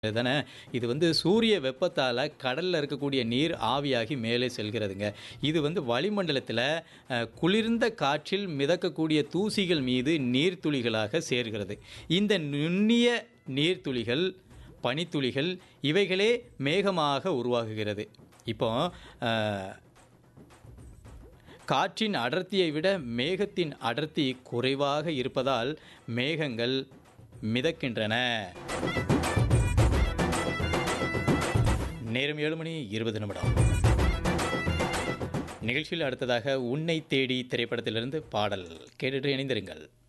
தானே இது வந்து சூரிய வெப்பத்தால் கடலில் இருக்கக்கூடிய நீர் ஆவியாகி மேலே செல்கிறதுங்க இது வந்து வளிமண்டலத்தில் அஹ், குளிர்ந்த காற்றில் மிதக்கக்கூடிய தூசிகள் மீது நீர்த்துளிகளாக சேர்கிறது இந்த நுண்ணிய நீர்த்துளிகள் பனித்துளிகள் இவைகளே மேகமாக உருவாகுகிறது இப்போ அஹ், காற்றின் அடர்த்தியை விட மேகத்தின் அடர்த்தி குறைவாக இருப்பதால் மேகங்கள் மிதக்கின்றன நேரம் ஏழு மணி இருபது நிமிடம் நிகழ்ச்சியில் அடுத்ததாக உன்னை தேடி திரைப்படத்திலிருந்து பாடல் கேட்டுட்டு இணைந்திருங்கள்